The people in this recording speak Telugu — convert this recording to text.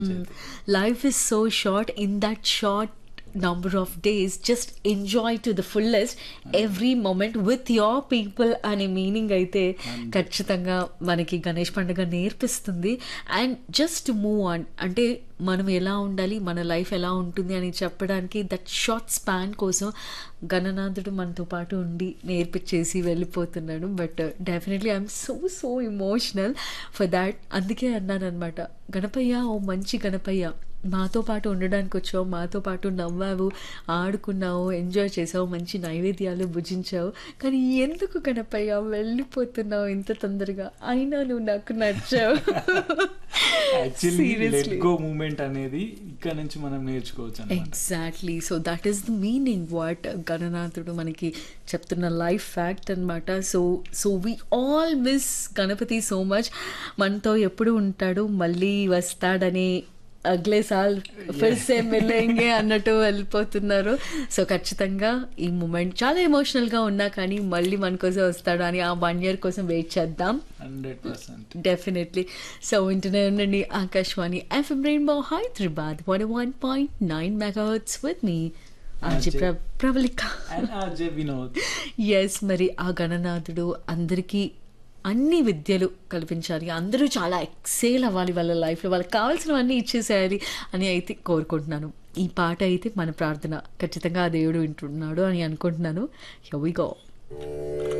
Life is so short. In that short number of days, just enjoy to the fullest every moment with your people అనే మీనింగ్ అయితే ఖచ్చితంగా మనకి గణేష్ పండుగ నేర్పిస్తుంది అండ్ జస్ట్ మూవ్ ఆన్ అంటే మనం ఎలా ఉండాలి మన లైఫ్ ఎలా ఉంటుంది అని చెప్పడానికి దట్ షార్ట్ స్పాన్ కోసం గణనాథుడు మనతో పాటు ఉండి నేర్పించేసి వెళ్ళిపోతున్నాడు but definitely I'm so so emotional for that అందుకే అన్నాను అనమాట గణపయ్య ఓ మంచి గణపయ్య మాతో పాటు ఉండడానికి వచ్చావు మాతో పాటు నవ్వావు ఆడుకున్నావు ఎంజాయ్ చేసావు మంచి నైవేద్యాలు భుజించావు కానీ ఎందుకు గణపయ్య వెళ్ళిపోతున్నావు ఇంత తొందరగా అయినా నువ్వు నాకు నచ్చావు actually let Seriously. Go moment అనేది ఇక్కడ నుంచి మనం నేర్చుకోవచ్చు అన్నమాట exactly so that is the meaning what గణనాథుడు మనకి చెప్తున్న లైఫ్ ఫ్యాక్ట్ అనమాట so so we all miss Ganapathi so much మనతో ఎప్పుడు ఉంటాడు మళ్ళీ వస్తాడని అగ్లే సాల్ ఫిర్ సే మిలేంగే అన్నట్టు వెళ్ళిపోతున్నారు సో ఖచ్చితంగా ఈ మూమెంట్ చాలా ఎమోషనల్గా ఉన్నా కానీ మళ్ళీ మన కోసం వస్తాడు అని ఆ వన్ ఇయర్ కోసం వెయిట్ చేద్దాం హండ్రెడ్ పర్సెంట్ డెఫినెట్లీ సో వింటూనే ఉండండి Akashvani FM rainbow Hyderabad one one point nine megahertz with మీ ఆర్జీ ప్ర Pravalika and RJ Vinod yes మరి ఆ గణనాథుడు అందరికీ అన్ని విద్యలు కల్పించాలి అందరూ చాలా ఎక్సేల్ అవ్వాలి వాళ్ళ లైఫ్లో వాళ్ళకి కావాల్సినవన్నీ ఇచ్చేసేయాలి అని అయితే కోరుకుంటున్నాను ఈ పాట అయితే మన ప్రార్థన ఖచ్చితంగా ఆ దేవుడు వింటున్నాడు అని అనుకుంటున్నాను యో వి గో